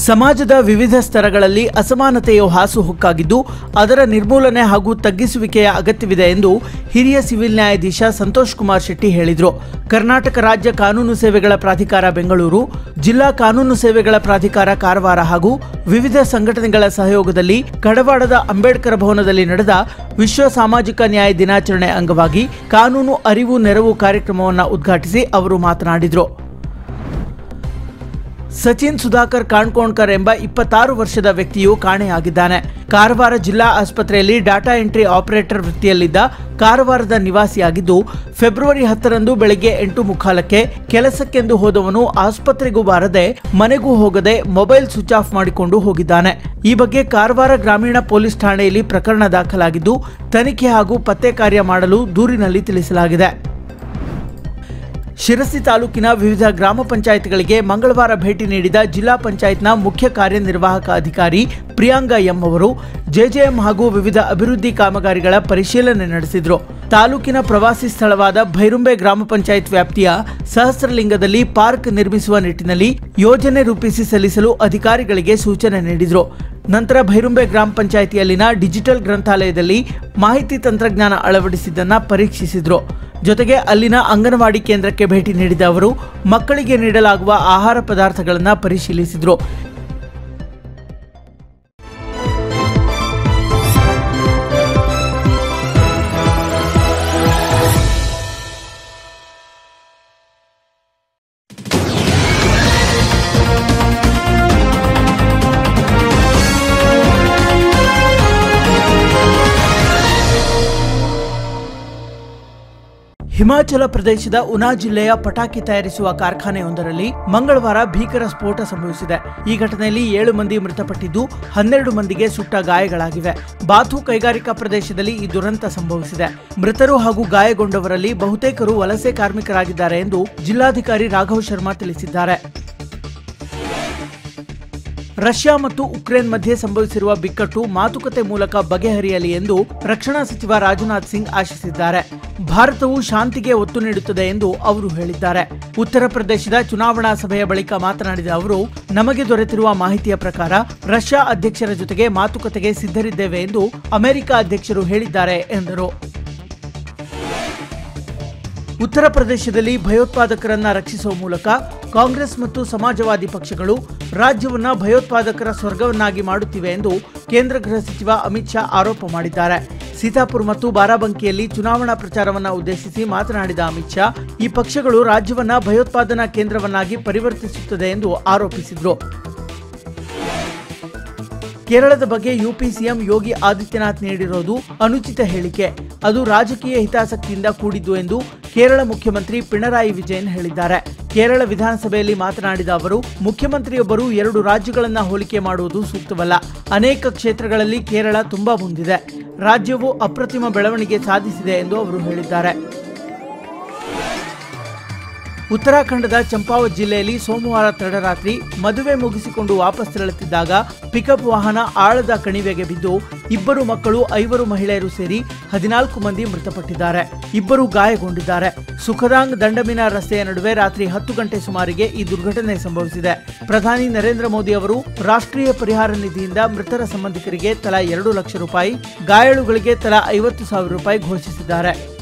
ಸಮಾಜದ ವಿವಿಧ ಸ್ತರಗಳಲ್ಲಿ ಅಸಮಾನತೆಯು ಹಾಸುಹೊಕ್ಕಾಗಿದ್ದು ಅದರ ನಿರ್ಮೂಲನೆ ಹಾಗೂ ತಗ್ಗಿಸುವಿಕೆಯ ಅಗತ್ಯವಿದೆ ಎಂದು ಹಿರಿಯ ಸಿವಿಲ್ ನ್ಯಾಯಾಧೀಶ ಸಂತೋಷ್ ಕುಮಾರ್ ಶೆಟ್ಟಿ ಹೇಳಿದರು ಕರ್ನಾಟಕ ರಾಜ್ಯ ಕಾನೂನು ಸೇವೆಗಳ ಪ್ರಾಧಿಕಾರ ಬೆಂಗಳೂರು ಜಿಲ್ಲಾ ಕಾನೂನು ಸೇವೆಗಳ ಪ್ರಾಧಿಕಾರ ಕಾರವಾರ ಹಾಗೂ ವಿವಿಧ ಸಂಘಟನೆಗಳ ಸಹಯೋಗದಲ್ಲಿ ಕಡವಾಡದ ಅಂಬೇಡ್ಕರ್ ಭವನದಲ್ಲಿ ನಡೆದ ವಿಶ್ವ ಸಾಮಾಜಿಕ ನ್ಯಾಯ ದಿನಾಚರಣೆ ಅಂಗವಾಗಿ ಕಾನೂನು ಅರಿವು ನೆರವು ಕಾರ್ಯಕ್ರಮವನ್ನು ಉದ್ಘಾಟಿಸಿ ಅವರು ಮಾತನಾಡಿದರು ಸಚಿನ್ ಸುಧಾಕರ್ ಕಾಣ್ಕೋಣ್ಕರ್ ಎಂಬ ಇಪ್ಪತ್ತಾರು ವರ್ಷದ ವ್ಯಕ್ತಿಯು ಕಾಣೆಯಾಗಿದ್ದಾನೆ ಕಾರವಾರ ಜಿಲ್ಲಾ ಆಸ್ಪತ್ರೆಯಲ್ಲಿ ಡಾಟಾ ಎಂಟ್ರಿ ಆಪರೇಟರ್ ವೃತ್ತಿಯಲ್ಲಿದ್ದ ಕಾರವಾರದ ನಿವಾಸಿಯಾಗಿದ್ದು ಫೆಬ್ರವರಿ ಹತ್ತರಂದು ಬೆಳಗ್ಗೆ ಎಂಟು ಮುಕ್ಕಾಲಕ್ಕೆ ಕೆಲಸಕ್ಕೆಂದು ಹೋದವನು ಆಸ್ಪತ್ರೆಗೂ ಬಾರದೆ ಮನೆಗೂ ಹೋಗದೆ ಮೊಬೈಲ್ ಸ್ವಿಚ್ ಆಫ್ ಮಾಡಿಕೊಂಡು ಹೋಗಿದ್ದಾನೆ ಈ ಬಗ್ಗೆ ಕಾರವಾರ ಗ್ರಾಮೀಣ ಪೊಲೀಸ್ ಠಾಣೆಯಲ್ಲಿ ಪ್ರಕರಣ ದಾಖಲಾಗಿದ್ದು ತನಿಖೆ ಹಾಗೂ ಪತ್ತೆ ಕಾರ್ಯ ಮಾಡಲು ದೂರಿನಲ್ಲಿ ತಿಳಿಸಲಾಗಿದೆ ಶಿರಸಿ ತಾಲೂಕಿನ ವಿವಿಧ ಗ್ರಾಮ ಪಂಚಾಯತ್ಗಳಿಗೆ ಮಂಗಳವಾರ ಭೇಟಿ ನೀಡಿದ ಜಿಲ್ಲಾ ಪಂಚಾಯತ್ನ ಮುಖ್ಯ ಕಾರ್ಯನಿರ್ವಾಹಕ ಅಧಿಕಾರಿ ಪ್ರಿಯಾಂಗ ಎಂ ಅವರು ಜೆಜೆಎಂ ಹಾಗೂ ವಿವಿಧ ಅಭಿವೃದ್ಧಿ ಕಾಮಗಾರಿಗಳ ಪರಿಶೀಲನೆ ನಡೆಸಿದರು ತಾಲೂಕಿನ ಪ್ರವಾಸಿ ಸ್ಥಳವಾದ ಭೈರುಂಬೆ ಗ್ರಾಮ ಪಂಚಾಯತ್ ವ್ಯಾಪ್ತಿಯ ಸಹಸ್ರಲಿಂಗದಲ್ಲಿ ಪಾರ್ಕ್ ನಿರ್ಮಿಸುವ ನಿಟ್ಟಿನಲ್ಲಿ ಯೋಜನೆ ರೂಪಿಸಿ ಸಲ್ಲಿಸಲು ಅಧಿಕಾರಿಗಳಿಗೆ ಸೂಚನೆ ನೀಡಿದರು ನಂತರ ಭೈರುಂಬೆ ಗ್ರಾಮ ಪಂಚಾಯಿತಿಯಲ್ಲಿನ ಡಿಜಿಟಲ್ ಗ್ರಂಥಾಲಯದಲ್ಲಿ ಮಾಹಿತಿ ತಂತ್ರಜ್ಞಾನ ಅಳವಡಿಸಿದ್ದನ್ನ ಪರೀಕ್ಷಿಸಿದ್ರು ಜೊತೆಗೆ ಅಲ್ಲಿನ ಅಂಗನವಾಡಿ ಕೇಂದ್ರಕ್ಕೆ ಭೇಟಿ ನೀಡಿದ ಅವರು ಮಕ್ಕಳಿಗೆ ನೀಡಲಾಗುವ ಆಹಾರ ಪದಾರ್ಥಗಳನ್ನು ಪರಿಶೀಲಿಸಿದರು ಹಿಮಾಚಲ ಪ್ರದೇಶದ ಉನಾ ಜಿಲ್ಲೆಯ ಪಟಾಕಿ ತಯಾರಿಸುವ ಕಾರ್ಖಾನೆಯೊಂದರಲ್ಲಿ ಮಂಗಳವಾರ ಭೀಕರ ಸ್ಫೋಟ ಸಂಭವಿಸಿದೆ ಈ ಘಟನೆಯಲ್ಲಿ ಏಳು ಮಂದಿ ಮೃತಪಟ್ಟಿದ್ದು ಹನ್ನೆರಡು ಮಂದಿಗೆ ಸುಟ್ಟ ಗಾಯಗಳಾಗಿವೆ ಬಾತು ಕೈಗಾರಿಕಾ ಪ್ರದೇಶದಲ್ಲಿ ಈ ದುರಂತ ಸಂಭವಿಸಿದೆ ಮೃತರು ಹಾಗೂ ಗಾಯಗೊಂಡವರಲ್ಲಿ ಬಹುತೇಕರು ವಲಸೆ ಕಾರ್ಮಿಕರಾಗಿದ್ದಾರೆ ಎಂದು ಜಿಲ್ಲಾಧಿಕಾರಿ ರಾಘವ್ ಶರ್ಮಾ ತಿಳಿಸಿದ್ದಾರೆ ರಷ್ಯಾ ಮತ್ತು ಉಕ್ರೇನ್ ಮಧ್ಯೆ ಸಂಭವಿಸಿರುವ ಬಿಕ್ಕಟ್ಟು ಮಾತುಕತೆ ಮೂಲಕ ಬಗೆಹರಿಯಲಿ ಎಂದು ರಕ್ಷಣಾ ಸಚಿವ ರಾಜನಾಥ್ ಸಿಂಗ್ ಆಶಿಸಿದ್ದಾರೆ ಭಾರತವು ಶಾಂತಿಗೆ ಒತ್ತು ನೀಡುತ್ತದೆ ಎಂದು ಅವರು ಹೇಳಿದ್ದಾರೆ ಉತ್ತರ ಪ್ರದೇಶದ ಚುನಾವಣಾ ಸಭೆಯ ಬಳಿಕ ಮಾತನಾಡಿದ ಅವರು ನಮಗೆ ದೊರೆತಿರುವ ಮಾಹಿತಿಯ ಪ್ರಕಾರ ರಷ್ಯಾ ಅಧ್ಯಕ್ಷರ ಜೊತೆಗೆ ಮಾತುಕತೆಗೆ ಸಿದ್ಧರಿದ್ದೇವೆ ಎಂದು ಅಮೆರಿಕ ಅಧ್ಯಕ್ಷರು ಹೇಳಿದ್ದಾರೆ ಎಂದರು ಉತ್ತರ ಪ್ರದೇಶದಲ್ಲಿ ಭಯೋತ್ಪಾದಕರನ್ನ ರಕ್ಷಿಸುವ ಮೂಲಕ ಕಾಂಗ್ರೆಸ್ ಮತ್ತು ಸಮಾಜವಾದಿ ಪಕ್ಷಗಳು ರಾಜ್ಯವನ್ನ ಭಯೋತ್ಪಾದಕರ ಸ್ವರ್ಗವನ್ನಾಗಿ ಮಾಡುತ್ತಿವೆ ಎಂದು ಕೇಂದ್ರ ಗೃಹ ಸಚಿವ ಅಮಿತ್ ಶಾ ಆರೋಪ ಮಾಡಿದ್ದಾರೆ ಸೀತಾಪುರ್ ಮತ್ತು ಬಾರಾಬಂಕಿಯಲ್ಲಿ ಚುನಾವಣಾ ಪ್ರಚಾರವನ್ನ ಉದ್ದೇಶಿಸಿ ಮಾತನಾಡಿದ ಅಮಿತ್ ಶಾ ಈ ಪಕ್ಷಗಳು ರಾಜ್ಯವನ್ನ ಭಯೋತ್ಪಾದನಾ ಕೇಂದ್ರವನ್ನಾಗಿ ಪರಿವರ್ತಿಸುತ್ತದೆ ಎಂದು ಆರೋಪಿಸಿದರು ಕೇರಳದ ಬಗ್ಗೆ ಯುಪಿ ಸಿಎಂ ಯೋಗಿ ಆದಿತ್ಯನಾಥ್ ನೀಡಿರೋದು ಅನುಚಿತ ಹೇಳಿಕೆ ಅದು ರಾಜಕೀಯ ಹಿತಾಸಕ್ತಿಯಿಂದ ಕೂಡಿದ್ದು ಎಂದು ಕೇರಳ ಮುಖ್ಯಮಂತ್ರಿ ಪಿಣರಾಯಿ ವಿಜಯನ್ ಹೇಳಿದ್ದಾರೆ ಕೇರಳ ವಿಧಾನಸಭೆಯಲ್ಲಿ ಮಾತನಾಡಿದ ಅವರು ಮುಖ್ಯಮಂತ್ರಿಯೊಬ್ಬರು ಎರಡು ರಾಜ್ಯಗಳನ್ನ ಹೋಲಿಕೆ ಮಾಡುವುದು ಸೂಕ್ತವಲ್ಲ ಅನೇಕ ಕ್ಷೇತ್ರಗಳಲ್ಲಿ ಕೇರಳ ತುಂಬಾ ಮುಂದಿದೆ ರಾಜ್ಯವು ಅಪ್ರತಿಮ ಬೆಳವಣಿಗೆ ಸಾಧಿಸಿದೆ ಎಂದು ಅವರು ಹೇಳಿದ್ದಾರೆ ಉತ್ತರಾಖಂಡದ ಚಂಪಾವತ್ ಜಿಲ್ಲೆಯಲ್ಲಿ ಸೋಮವಾರ ತಡರಾತ್ರಿ ಮದುವೆ ಮುಗಿಸಿಕೊಂಡು ವಾಪಸ್ ತೆರಳುತ್ತಿದ್ದಾಗ ಪಿಕಪ್ ವಾಹನ ಆಳದ ಕಣಿವೆಗೆ ಬಿದ್ದು ಇಬ್ಬರು ಮಕ್ಕಳು ಐವರು ಮಹಿಳೆಯರು ಸೇರಿ ಹದಿನಾಲ್ಕು ಮಂದಿ ಮೃತಪಟ್ಟಿದ್ದಾರೆ ಇಬ್ಬರು ಗಾಯಗೊಂಡಿದ್ದಾರೆ ಸುಖದಾಂಗ್ ದಂಡಮಿನ ರಸ್ತೆಯ ನಡುವೆ ರಾತ್ರಿ ಹತ್ತು ಗಂಟೆ ಸುಮಾರಿಗೆ ಈ ದುರ್ಘಟನೆ ಸಂಭವಿಸಿದೆ ಪ್ರಧಾನಿ ನರೇಂದ್ರ ಮೋದಿ ಅವರು ರಾಷ್ಟ್ರೀಯ ಪರಿಹಾರ ನಿಧಿಯಿಂದ ಮೃತರ ಸಂಬಂಧಿಕರಿಗೆ ತಲಾ ಎರಡು ಲಕ್ಷ ರೂಪಾಯಿ ಗಾಯಾಳುಗಳಿಗೆ ತಲಾ ಐವತ್ತು ಸಾವಿರ ರೂಪಾಯಿ ಘೋಷಿಸಿದ್ದಾರೆ